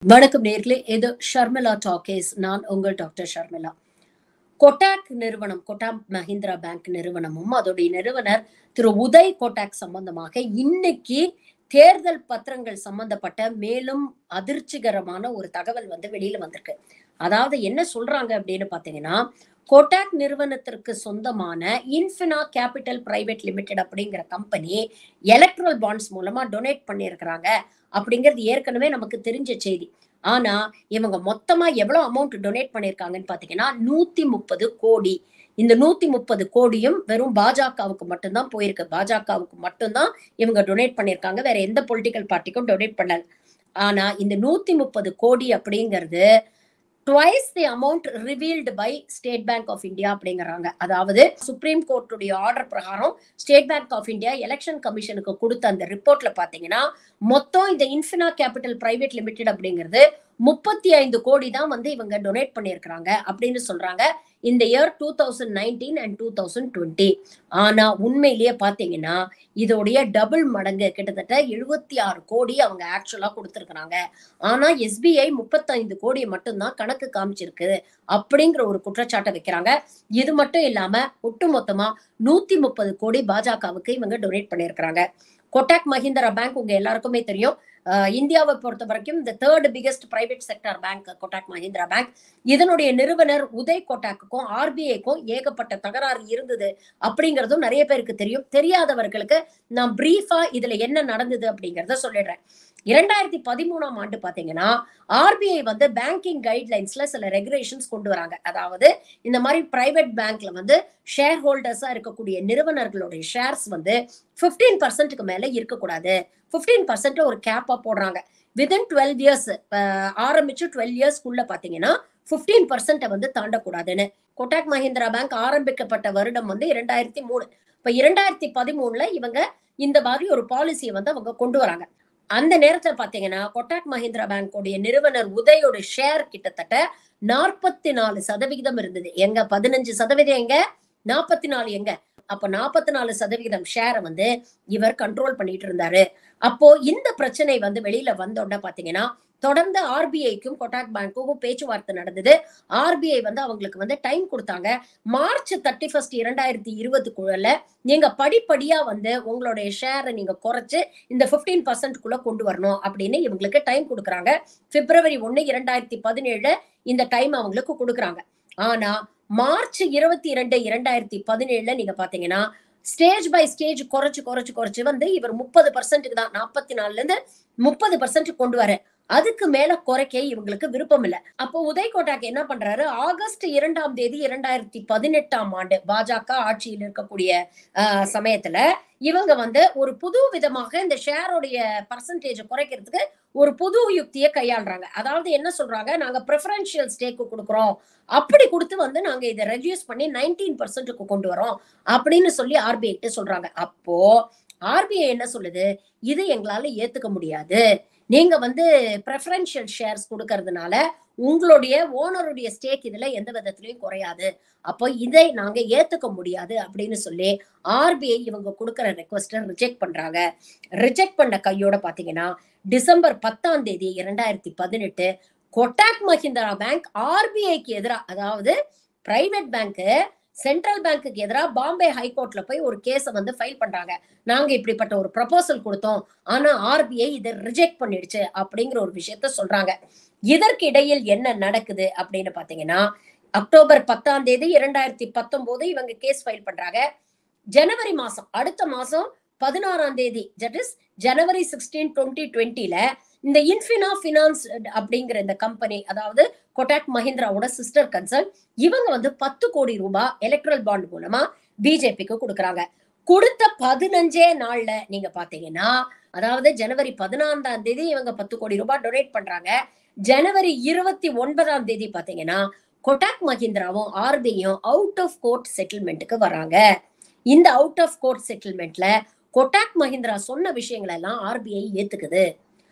வணக்கம் நேர்களே இது ஷர்மிளா டாக்கேஸ் நான் உங்கள் டாக்டர் ஷர்மிளா கொட்டாக் நிறுவனம் கொட்டாக் மஹிந்திரா பேங்க் நிறுவனமும் அதோடைய நிறுவனர் திரு உதய் கொட்டாக் சம்பந்தமாக இன்னைக்கு தேர்தல் பத்திரங்கள் சம்பந்தப்பட்ட மேலும் அதிர்ச்சிகரமான ஒரு தகவல் வந்து வெளியில வந்திருக்கு அதாவது என்ன சொல்றாங்க அப்படின்னு பாத்தீங்கன்னா கோட்டாக் நிறுவனத்திற்கு சொந்தமான இன்ஃபினா கேபிட்டல் பிரைவேட் லிமிடெட் அப்படிங்கிற கம்பெனி எலக்ட்ரல் பாண்ட்ஸ் மூலமா டொனேட் பண்ணியிருக்கிறாங்க அப்படிங்கிறது ஏற்கனவே நமக்கு தெரிஞ்ச செய்தி ஆனா இவங்க மொத்தமா எவ்வளவு அமௌண்ட் டொனேட் பண்ணிருக்காங்கன்னு பாத்தீங்கன்னா நூத்தி முப்பது கோடி இந்த நூத்தி முப்பது கோடியும் வெறும் பாஜகவுக்கு மட்டும்தான் போயிருக்கு பாஜகவுக்கு மட்டும்தான் இவங்க டொனேட் பண்ணிருக்காங்க வேற எந்த பொலிட்டிக்கல் பார்ட்டிக்கும் டொனேட் பண்ணல ஆனா இந்த நூத்தி முப்பது கோடி அப்படிங்கிறது twice the amount revealed by State Bank of India அப்படிங்கிறாங்க அதாவது சுப்ரீம் கோர்ட்டுடைய ஆர்டர் பிரகாரம் State Bank of India election கமிஷனுக்கு கொடுத்த அந்த ரிப்போர்ட்ல பாத்தீங்கன்னா மொத்தம் இந்த இன்ஃபினா கேபிட்டல் பிரைவேட் லிமிடெட் அப்படிங்கிறது முப்பத்தி ஐந்து கோடி தான் வந்து இவங்க டொனேட் பண்ணியிருக்கிறாங்க அப்படின்னு சொல்றாங்க இந்த year two thousand nineteen and two thousand twenty ஆனா உண்மையிலேயே பாத்தீங்கன்னா இதோடைய டபுள் மடங்கு கிட்டத்தட்ட எழுபத்தி ஆறு கோடி அவங்க ஆக்சுவலா கொடுத்துருக்காங்க ஆனா எஸ்பிஐ முப்பத்தைந்து கோடி மட்டும்தான் கணக்கு காமிச்சிருக்கு அப்படிங்கிற ஒரு குற்றச்சாட்டை வைக்கிறாங்க இது மட்டும் இல்லாம ஒட்டுமொத்தமா நூத்தி முப்பது கோடி பாஜகவுக்கு இவங்க டொனேட் பண்ணியிருக்கிறாங்க கொட்டாக் மஹிந்திரா பேங்க் உங்க எல்லாருக்குமே தெரியும் இந்தியாவை பொறுத்த வரைக்கும் இந்த third biggest private sector bank Kotak Mahindra bank இதனுடைய நிறுவனர் உதய் கொட்டாக்குக்கும் ஆர்பிஐக்கும் ஏகப்பட்ட தகராறு இருந்தது அப்படிங்கிறதும் நிறைய பேருக்கு தெரியும் தெரியாதவர்களுக்கு நான் பிரீஃபா இதுல என்ன நடந்தது அப்படிங்கறத சொல்லிடுறேன் இரண்டாயிரத்தி பதிமூணாம் ஆண்டு பாத்தீங்கன்னா ஆர்பிஐ வந்து பேங்கிங் கைட்லைன்ஸ்ல சில ரெகுலேஷன்ஸ் கொண்டு வராங்க அதாவது இந்த மாதிரி பிரைவேட் பேங்க்ல வந்து ஷேர் ஹோல்டர்ஸா இருக்கக்கூடிய நிறுவனர்களுடைய ஷேர்ஸ் வந்து பிப்டீன் பர்சன்ட்டுக்கு மேல இருக்கக்கூடாது பிப்டீன் பர்சன்ட் ஒரு கேப்பா போடுறாங்க வித்தின் டுவெல் இயர்ஸ் ஆரம்பிச்சு டுவெல் இயர்ஸ்க்குள்ள பாத்தீங்கன்னா பிப்டீன் பர்சன்ட வந்து தாண்டக்கூடாதுன்னு கொட்டாக் மஹிந்திரா பேங்க் ஆரம்பிக்கப்பட்ட வருடம் வந்து இரண்டாயிரத்தி மூணு இப்ப இரண்டாயிரத்தி பதிமூணுல இவங்க இந்த மாதிரி ஒரு பாலிசியை வந்து அவங்க கொண்டு வராங்க அந்த நேரத்துல பாத்தீங்கன்னா கொட்டாக் மஹிந்திரா பேங்கோடைய நிறுவனர் உதயோட ஷேர் கிட்டத்தட்ட நாற்பத்தி நாலு சதவிகிதம் இருந்தது எங்க பதினஞ்சு சதவீதம் எங்க நாற்பத்தி நாலு எங்க அப்ப நாற்பத்தி நாலு சதவிகிதம் ஷேரை வந்து இவர் கண்ட்ரோல் பண்ணிட்டு இருந்தாரு அப்போ இந்த பிரச்சனை வந்து வெளியில வந்தோட பாத்தீங்கன்னா தொடர்ந்து ஆர்பிஐக்கும் கொட்டாக் பேங்க்குக்கும் பேச்சுவார்த்தை நடந்தது ஆர்பிஐ வந்து அவங்களுக்கு வந்து டைம் கொடுத்தாங்க மார்ச் தேர்ட்டி ஃபர்ஸ்ட் இரண்டாயிரத்தி இருபதுக்குள்ள நீங்க படிப்படியா வந்து உங்களுடைய ஷேரை நீங்க குறைச்சு இந்த பிப்டீன் பர்சன்ட்குள்ள கொண்டு வரணும் அப்படின்னு இவங்களுக்கு டைம் கொடுக்குறாங்க பிப்ரவரி ஒன்னு இரண்டாயிரத்தி பதினேழுல இந்த டைம் அவங்களுக்கு கொடுக்குறாங்க ஆனா மார்ச் இருபத்தி இரண்டு இரண்டாயிரத்தி பதினேழுல நீங்க பாத்தீங்கன்னா ஸ்டேஜ் பை ஸ்டேஜ் குறைச்சு குறைச்சு குறைச்சு வந்து இவர் முப்பது பர்சன்ட்டுக்கு தான் நாற்பத்தி நாலுல இருந்து முப்பது பர்சன்ட் கொண்டு வர அதுக்கு மேல குறைக்க இவங்களுக்கு விருப்பம் இல்ல அப்போ உதய் கோட்டாக்கு என்ன பண்றாரு ஆகஸ்ட் இரண்டாம் தேதி இரண்டாயிரத்தி பதினெட்டாம் ஆண்டு பாஜக ஆட்சியில் இருக்கக்கூடிய சமயத்துல இவங்க வந்து ஒரு புது விதமாக இந்த ஷேரோடைய பர்சன்டேஜ் குறைக்கிறதுக்கு ஒரு புது யுக்தியை கையாளுறாங்க அதாவது என்ன சொல்றாங்க நாங்க ப்ரிஃபரன்ஷியல் ஸ்டேக்கு கொடுக்குறோம் அப்படி கொடுத்து வந்து நாங்க இதை ரெடியூஸ் பண்ணி நைன்டீன் பர்சன்ட்டுக்கு கொண்டு வரோம் அப்படின்னு சொல்லி ஆர்பிஐ கிட்ட சொல்றாங்க அப்போ ஆர்பிஐ என்ன சொல்லுது இது எங்களால ஏத்துக்க முடியாது நீங்க வந்து ப்ரெஃபரன்ஷியல் ஷேர்ஸ் கொடுக்கறதுனால உங்களுடைய ஓனருடைய ஸ்டேக் இதுல எந்த விதத்திலையும் குறையாது அப்போ இதை நாங்க ஏத்துக்க முடியாது அப்படின்னு சொல்லி ஆர்பிஐ இவங்க கொடுக்கற ரெக்வஸ்ட ரிஜெக்ட் பண்றாங்க ரிஜெக்ட் பண்ண கையோட பாத்தீங்கன்னா டிசம்பர் பத்தாம் தேதி இரண்டாயிரத்தி பதினெட்டு கொட்டாக் மஹிந்திரா பேங்க் ஆர்பிஐக்கு எதிராக அதாவது பிரைவேட் பேங்க் சென்ட்ரல் பேங்க்குக்கு எதிராக பாம்பே ஹைகோர்ட்ல போய் ஒரு கேஸை வந்து ஃபைல் பண்றாங்க நாங்க இப்படிப்பட்ட ஒரு ப்ரப்போசல் கொடுத்தோம் ஆனா ஆர்பிஐ இதை ரிஜெக்ட் பண்ணிடுச்சு அப்படிங்கிற ஒரு விஷயத்த சொல்றாங்க இதற்கு இடையில் என்ன நடக்குது அப்படின்னு பாத்தீங்கன்னா அக்டோபர் பத்தாம் தேதி இரண்டாயிரத்தி பத்தொன்பது இவங்க கேஸ் ஃபைல் பண்றாங்க ஜனவரி மாசம் அடுத்த மாசம் பதினாறாம் தேதி that is January sixteen twenty டுவெண்ட்டில இந்த இன்ஃபினா பினான்ஸ் அப்படிங்கிற இந்த கம்பெனி அதாவது கொட்டாக் மஹிந்திராவோட சிஸ்டர் கன்சர்ன் இவங்க வந்து பத்து கோடி ரூபாய் எலக்ட்ரல் பாண்ட் மூலமா பிஜேபிக்கு கொடுக்குறாங்க கொடுத்த பதினஞ்சே நாள்ல நீங்க பாத்தீங்கன்னா அதாவது ஜனவரி பதினான்காம் தேதி இவங்க பத்து கோடி ரூபாய் டொனேட் பண்றாங்க ஜனவரி இருபத்தி ஒன்பதாம் தேதி பாத்தீங்கன்னா கொட்டாக் மஹிந்திராவும் ஆர்பிஐயும் அவுட் ஆஃப் கோர்ட் செட்டில்மெண்ட்டுக்கு வராங்க இந்த அவுட் ஆஃப் கோர்ட் செட்டில்மெண்ட்ல கொட்டாக் மஹிந்திரா சொன்ன விஷயங்கள் எல்லாம் ஆர்பிஐ ஏத்துக்குது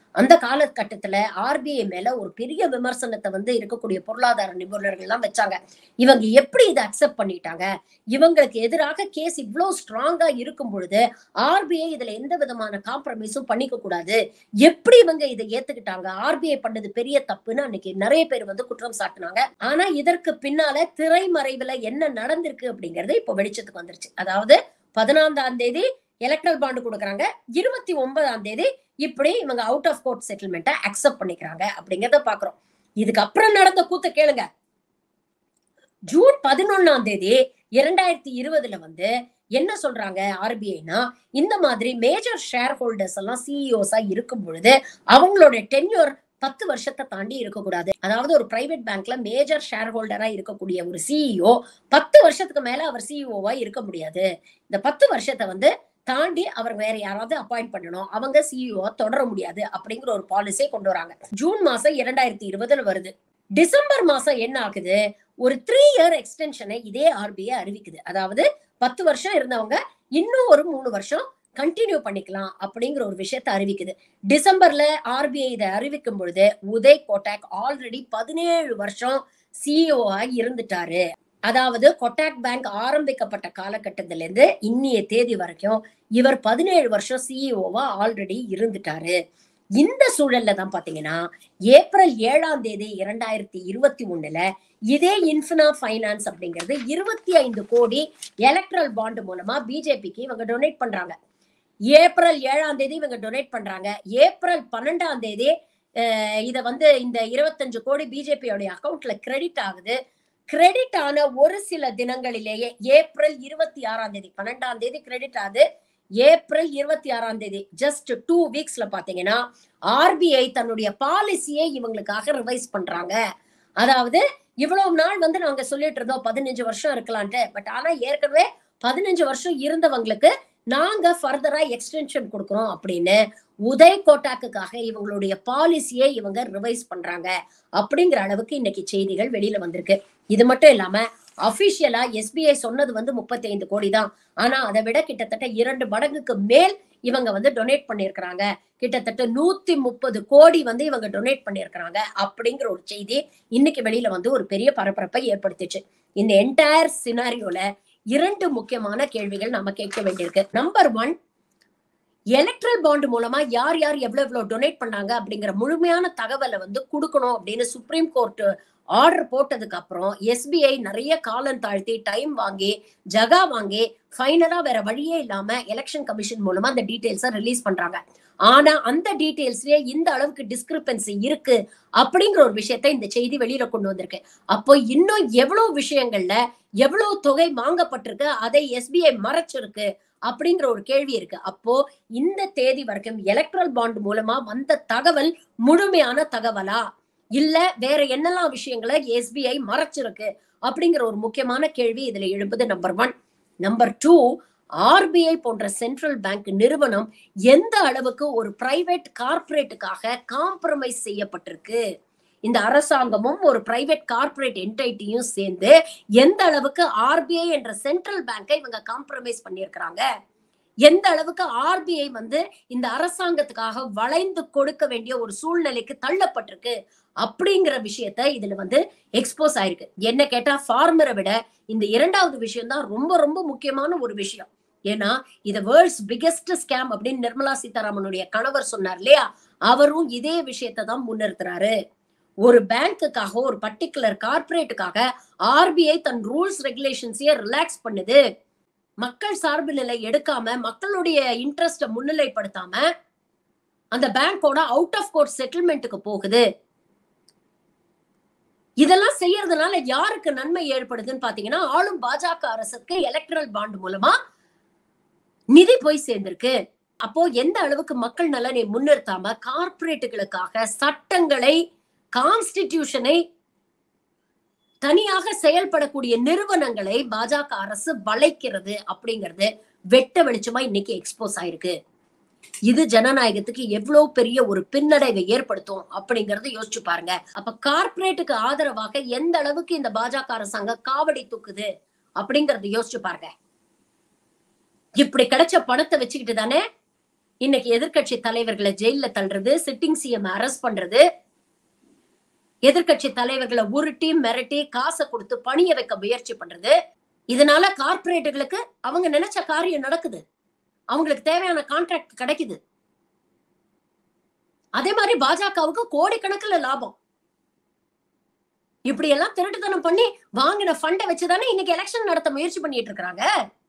அந்த காலகட்டத்துல ஆர்பிஐ மேல ஒரு பெரிய விமர்சனத்தை வந்து இருக்கக்கூடிய பொருளாதார நிபுணர்கள் எல்லாம் வச்சாங்க இவங்க எப்படி இதை அக்செப்ட் பண்ணிட்டாங்க இவங்களுக்கு எதிராக கேஸ் இவ்வளவு ஸ்ட்ராங்கா இருக்கும் பொழுது ஆர்பிஐ இதுல எந்த விதமான காம்ப்ரமைஸும் பண்ணிக்க கூடாது எப்படி இவங்க இதை ஏத்துக்கிட்டாங்க ஆர்பிஐ பண்ணது பெரிய தப்புன்னு அன்னைக்கு நிறைய பேர் வந்து குற்றம் சாட்டினாங்க ஆனா இதற்கு பின்னால திரைமறைவுல என்ன நடந்திருக்கு அப்படிங்கறது இப்போ வெளிச்சத்துக்கு வந்துருச்சு அதாவது பதினான்காம் தேதி எலக்ட்ரல் பாண்டு கொடுக்குறாங்க இருபத்தி ஒன்பதாம் தேதி இப்படி இவங்க அவுட் ஆஃப் கோர்ட் செட்டில்மெண்ட்டை அக்செப்ட் பண்ணிக்கிறாங்க அப்படிங்கறத பாக்குறோம் இதுக்கு அப்புறம் நடந்த கூத்த கேளுங்க ஜூன் பதினொன்னாம் தேதி இரண்டாயிரத்தி இருபதுல வந்து என்ன சொல்றாங்க ஆர்பிஐனா இந்த மாதிரி மேஜர் ஷேர் ஹோல்டர்ஸ் எல்லாம் சிஇஓஸா இருக்கும் பொழுது அவங்களோட டென்யூர் பத்து வருஷத்தை தாண்டி இருக்கக்கூடாது அதாவது ஒரு பிரைவேட் பேங்க்ல மேஜர் ஷேர் ஹோல்டரா இருக்கக்கூடிய ஒரு சிஇஓ பத்து வருஷத்துக்கு மேல அவர் சிஇஓவா இருக்க முடியாது இந்த பத்து வருஷத்தை வந்து தாண்டி அவர் வேற யாராவது அப்பாயிண்ட் பண்ணணும் அவங்க சிஇஓ தொடர முடியாது அப்படிங்கிற ஒரு பாலிசியை கொண்டு வராங்க ஜூன் மாசம் இரண்டாயிரத்தி இருபதுல வருது டிசம்பர் மாசம் என்ன ஆகுது ஒரு த்ரீ இயர் எக்ஸ்டென்ஷனை இதே ஆர்பிஐ அறிவிக்குது அதாவது பத்து வருஷம் இருந்தவங்க இன்னும் ஒரு மூணு வருஷம் கண்டினியூ பண்ணிக்கலாம் அப்படிங்கிற ஒரு விஷயத்த அறிவிக்குது டிசம்பர்ல ஆர்பிஐ இதை அறிவிக்கும் பொழுது உதய் கோட்டாக் ஆல்ரெடி பதினேழு வருஷம் சிஇஓ இருந்துட்டாரு அதாவது கொட்டாக் பேங்க் ஆரம்பிக்கப்பட்ட காலகட்டத்தில இருந்து இன்னிய தேதி வரைக்கும் இவர் பதினேழு வருஷம் சிஇஓவா ஆல்ரெடி இருந்துட்டாரு இந்த சூழல்ல தான் பாத்தீங்கன்னா ஏப்ரல் ஏழாம் தேதி இரண்டாயிரத்தி இருபத்தி ஒண்ணுல இதே இன்ஃபினா ஃபைனான்ஸ் அப்படிங்கிறது இருபத்தி ஐந்து கோடி எலக்ட்ரல் பாண்ட் மூலமா பிஜேபிக்கு இவங்க டொனேட் பண்றாங்க ஏப்ரல் ஏழாம் தேதி இவங்க டொனேட் பண்றாங்க ஏப்ரல் பன்னெண்டாம் தேதி இத வந்து இந்த இருபத்தஞ்சு கோடி பிஜேபியோடைய அக்கௌண்ட்ல கிரெடிட் ஆகுது கிரெடிட் ஆன ஒரு சில தினங்களிலேயே ஏப்ரல் இருபத்தி ஆறாம் தேதி பன்னெண்டாம் தேதி கிரெடிட் ஆகுது ஏப்ரல் இருபத்தி ஆறாம் தேதி ஜஸ்ட் டூ வீக்ஸ்ல பாத்தீங்கன்னா ஆர்பிஐ தன்னுடைய பாலிசியை இவங்களுக்காக ரிவைஸ் பண்றாங்க அதாவது இவ்வளவு நாள் வந்து நாங்க சொல்லிட்டு இருந்தோம் பதினஞ்சு வருஷம் இருக்கலான்ட்டு பட் ஆனா ஏற்கனவே பதினஞ்சு வருஷம் இருந்தவங்களுக்கு நாங்க ஃபர்தரா எக்ஸ்டென்ஷன் கொடுக்குறோம் அப்படின்னு உதய் கோட்டாக்குக்காக இவங்களுடைய பாலிசியை இவங்க ரிவைஸ் பண்றாங்க அப்படிங்கிற அளவுக்கு இன்னைக்கு செய்திகள் வெளியில வந்திருக்கு இது மட்டும் இல்லாம அபிஷியலா எஸ்பிஐ சொன்னது வந்து முப்பத்தி ஐந்து கோடி தான் ஆனா அதை விட கிட்டத்தட்ட இரண்டு மடங்குக்கு மேல் இவங்க வந்து டொனேட் பண்ணியிருக்கிறாங்க கிட்டத்தட்ட நூத்தி முப்பது கோடி வந்து இவங்க டொனேட் பண்ணியிருக்கிறாங்க அப்படிங்கிற ஒரு செய்தி இன்னைக்கு வெளியில வந்து ஒரு பெரிய பரபரப்பை ஏற்படுத்திச்சு இந்த என்டையர் சினாரியோல இரண்டு முக்கியமான கேள்விகள் நம்ம கேட்க வேண்டியிருக்கு நம்பர் ஒன் எலக்ட்ரல் பாண்ட் மூலமா யார் யார் எவ்வளவு எவ்வளவு டொனேட் பண்ணாங்க அப்படிங்கிற முழுமையான தகவலை வந்து கொடுக்கணும் அப்படின்னு சுப்ரீம் கோர்ட் ஆர்டர் போட்டதுக்கு அப்புறம் எஸ்பிஐ நிறைய காலம் தாழ்த்தி டைம் வாங்கி ஜகா வாங்கி ஃபைனலா வேற வழியே இல்லாம எலெக்ஷன் கமிஷன் மூலமா அந்த டீடைல்ஸை ரிலீஸ் பண்றாங்க ஆனா அந்த டீடைல்ஸ்லயே இந்த அளவுக்கு டிஸ்கிரிபன்சி இருக்கு அப்படிங்கிற ஒரு விஷயத்த இந்த செய்தி வெளியில கொண்டு வந்திருக்கு அப்போ இன்னும் எவ்வளவு விஷயங்கள்ல எவ்வளவு தொகை வாங்கப்பட்டிருக்கு அதை எஸ்பிஐ மறைச்சிருக்கு அப்படிங்கிற ஒரு கேள்வி இருக்கு அப்போ இந்த தேதி வரைக்கும் எலக்ட்ரல் பாண்ட் மூலமா வந்த தகவல் முழுமையான தகவலா இல்ல வேற என்னெல்லாம் விஷயங்களை எஸ்பிஐ மறைச்சிருக்கு அப்படிங்கிற ஒரு முக்கியமான கேள்வி இதுல எழுப்புது number one number two RBI போன்ற சென்ட்ரல் பேங்க் நிறுவனம் எந்த அளவுக்கு ஒரு பிரைவேட் கார்பரேட்டுக்காக காம்ப்ரமைஸ் செய்யப்பட்டிருக்கு இந்த அரசாங்கமும் ஒரு பிரைவேட் கார்பரேட் என்டைட்டியும் சேர்ந்து எந்த அளவுக்கு ஆர்பிஐ என்ற சென்ட்ரல் பேங்கை இவங்க காம்ப்ரமைஸ் பண்ணியிருக்கிறாங்க எந்த அளவுக்கு ஆர்பிஐ வந்து இந்த அரசாங்கத்துக்காக வளைந்து கொடுக்க வேண்டிய ஒரு சூழ்நிலைக்கு தள்ளப்பட்டிருக்கு அப்படிங்கிற விஷயத்த இதுல வந்து எக்ஸ்போஸ் ஆயிருக்கு என்ன கேட்டா ஃபார்மரை விட இந்த இரண்டாவது விஷயம் தான் ரொம்ப ரொம்ப முக்கியமான ஒரு விஷயம் ஏன்னா இத வேர்ல்ட்ஸ் பிகெஸ்ட் ஸ்கேம் அப்படின்னு நிர்மலா சீதாராமனுடைய கணவர் சொன்னார் இல்லையா அவரும் இதே விஷயத்தை தான் முன்னிறுத்துறாரு ஒரு பேங்க்குக்காக ஒரு பர்டிகுலர் கார்பரேட்டுக்காக ஆர்பிஐ தன் ரூல்ஸ் ரெகுலேஷன்ஸையே ரிலாக்ஸ் பண்ணுது மக்கள் சார்பு நிலை எடுக்காம மக்களுடைய இன்ட்ரெஸ்ட முன்னிலைப்படுத்தாம அந்த பேங்கோட அவுட் ஆஃப் கோர்ட் செட்டில்மெண்ட்டுக்கு போகுது இதெல்லாம் செய்யறதுனால யாருக்கு நன்மை ஏற்படுதுன்னு பாத்தீங்கன்னா ஆளும் பாஜக அரசுக்கு எலக்ட்ரல் பாண்ட் மூலமா நிதி போய் சேர்ந்திருக்கு அப்போ எந்த அளவுக்கு மக்கள் நலனை முன்னிறுத்தாம கார்பரேட்டுகளுக்காக சட்டங்களை கான்ஸ்டிடியூஷனை தனியாக செயல்படக்கூடிய நிறுவனங்களை பாஜக அரசு வளைக்கிறது அப்படிங்கிறது வெட்ட வெளிச்சமா இன்னைக்கு எக்ஸ்போஸ் ஆயிருக்கு இது ஜனநாயகத்துக்கு எவ்வளவு பெரிய ஒரு பின்னடைவை ஏற்படுத்தும் அப்படிங்கறத யோசிச்சு பாருங்க அப்ப கார்பரேட்டுக்கு ஆதரவாக எந்த அளவுக்கு இந்த பாஜக அரசாங்கம் காவடி தூக்குது அப்படிங்கறத யோசிச்சு பாருங்க இப்படி கிடைச்ச பணத்தை வச்சுக்கிட்டு தானே இன்னைக்கு எதிர்க்கட்சி தலைவர்களை ஜெயில தள்ளுறது சிட்டிங் சிஎம் அரெஸ்ட் பண்றது எதிர்க்கட்சி தலைவர்களை உருட்டி மிரட்டி காசை கொடுத்து பணிய வைக்க முயற்சி பண்றது இதனால கார்பரேட்டுகளுக்கு அவங்க நினைச்ச காரியம் நடக்குது அவங்களுக்கு தேவையான கான்ட்ராக்ட் கிடைக்குது அதே மாதிரி பாஜகவுக்கு கோடிக்கணக்குல லாபம் இப்படி எல்லாம் திருட்டுத்தனம் பண்ணி வாங்கின ஃபண்டை வச்சுதானே இன்னைக்கு எலெக்ஷன் நடத்த முயற்சி பண்ணிட்டு இருக்காங்க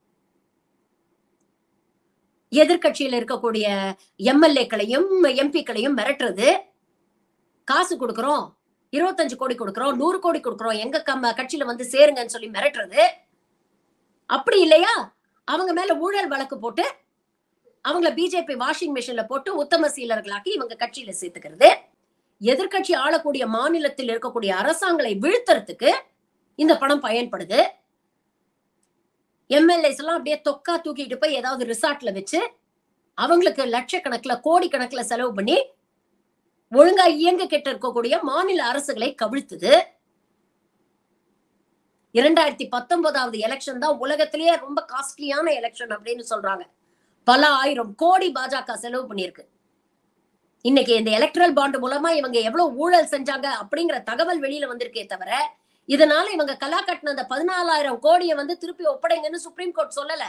எதிர்கட்சியில இருக்கக்கூடிய எம்எல்ஏக்களையும் எம்பிக்களையும் மிரட்டுறது காசு கொடுக்கறோம் இருபத்தஞ்சு கோடி கொடுக்கறோம் நூறு கோடி கொடுக்கறோம் எங்க கம்ம கட்சியில வந்து சேருங்கன்னு சொல்லி மிரட்டுறது அப்படி இல்லையா அவங்க மேல ஊழல் வழக்கு போட்டு அவங்கள பிஜேபி வாஷிங் மிஷின்ல போட்டு உத்தம சீலர்களாக்கி இவங்க கட்சியில சேர்த்துக்கிறது எதிர்கட்சி ஆளக்கூடிய மாநிலத்தில் இருக்கக்கூடிய அரசாங்களை வீழ்த்துறதுக்கு இந்த பணம் பயன்படுது எம்எல்ஏஸ் எல்லாம் அப்படியே தொக்கா தூக்கிட்டு போய் ஏதாவது ரிசார்ட்ல வச்சு அவங்களுக்கு லட்சக்கணக்குல கோடிக்கணக்குல செலவு பண்ணி ஒழுங்கா இயங்க கெட்டு இருக்கக்கூடிய மாநில அரசுகளை கவிழ்த்துது இரண்டாயிரத்தி பத்தொன்பதாவது எலெக்ஷன் தான் உலகத்திலேயே ரொம்ப காஸ்ட்லியான எலெக்ஷன் அப்படின்னு சொல்றாங்க பல ஆயிரம் கோடி பாஜக செலவு பண்ணியிருக்கு இன்னைக்கு இந்த எலக்ட்ரல் பாண்ட் மூலமா இவங்க எவ்வளவு ஊழல் செஞ்சாங்க அப்படிங்கிற தகவல் வெளியில வந்திருக்கே தவிர இதனால இவங்க கலா கட்டின அந்த பதினாலாயிரம் கோடியை வந்து திருப்பி ஒப்படைங்கன்னு சுப்ரீம் கோர்ட் சொல்லல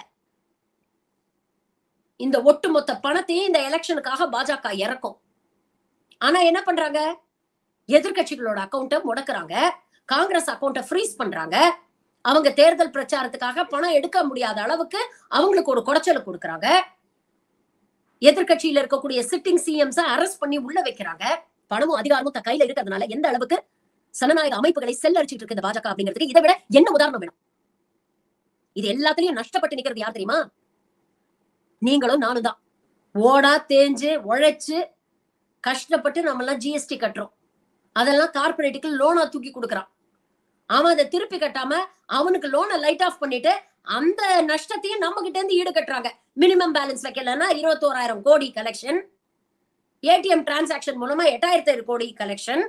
இந்த ஒட்டுமொத்த பணத்தையும் இந்த எலெக்ஷனுக்காக பாஜக இறக்கும் ஆனா என்ன பண்றாங்க எதிர்கட்சிகளோட அக்கௌண்ட்டை முடக்குறாங்க காங்கிரஸ் அக்கௌண்ட்டை ஃப்ரீஸ் பண்றாங்க அவங்க தேர்தல் பிரச்சாரத்துக்காக பணம் எடுக்க முடியாத அளவுக்கு அவங்களுக்கு ஒரு குடைச்சலை கொடுக்கறாங்க எதிர்கட்சியில இருக்கக்கூடிய சிட்டிங் சிஎம்ஸ் அரெஸ்ட் பண்ணி உள்ள வைக்கிறாங்க பணமும் அதிகாரமும் தன் கையில இருக்கிறதுனால எந்த அளவுக்கு சனநாயக அமைப்புகளை செல்லரிச்சிட்டு இருக்கு இந்த பாஜக அப்படிங்கிறதுக்கு இதை விட என்ன உதாரணம் வேணும் இது எல்லாத்துலயும் நஷ்டப்பட்டு நிக்கிறது யார் தெரியுமா நீங்களும் நானும் தான் ஓடா தேஞ்சு உழைச்சு கஷ்டப்பட்டு நம்ம எல்லாம் ஜிஎஸ்டி கட்டுறோம் அதெல்லாம் கார்பரேட்டுக்கு லோனா தூக்கி கொடுக்கறான் அவன் அதை திருப்பி கட்டாம அவனுக்கு லோனை லைட் ஆஃப் பண்ணிட்டு அந்த நஷ்டத்தையும் நம்ம கிட்ட இருந்து ஈடு கட்டுறாங்க மினிமம் பேலன்ஸ் வைக்கலன்னா இருபத்தோராயிரம் கோடி கலெக்ஷன் ஏடிஎம் டிரான்சாக்ஷன் மூலமா எட்டாயிரத்தி கோடி கலெக்ஷன்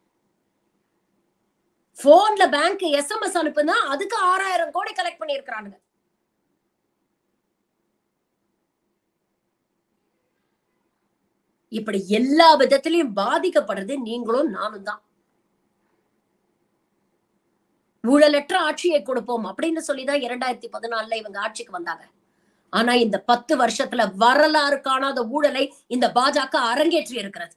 போன்ல பேங்க் எஸ்எம்எஸ் அனுப்புனா அதுக்கு ஆறாயிரம் கோடி கலெக்ட் பண்ணியிருக்கிறானுங்க இப்படி எல்லா விதத்திலையும் பாதிக்கப்படுறது நீங்களும் நானும் தான் ஊழலற்ற ஆட்சியை கொடுப்போம் அப்படின்னு சொல்லிதான் இரண்டாயிரத்தி பதினாலுல இவங்க ஆட்சிக்கு வந்தாங்க ஆனா இந்த பத்து வருஷத்துல வரலாறு காணாத ஊழலை இந்த பாஜக அரங்கேற்றி இருக்கிறது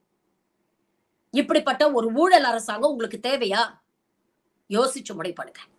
இப்படிப்பட்ட ஒரு ஊழல் அரசாங்கம் உங்களுக்கு தேவையா யோசிச்சு முடிவு பண்ணுங்க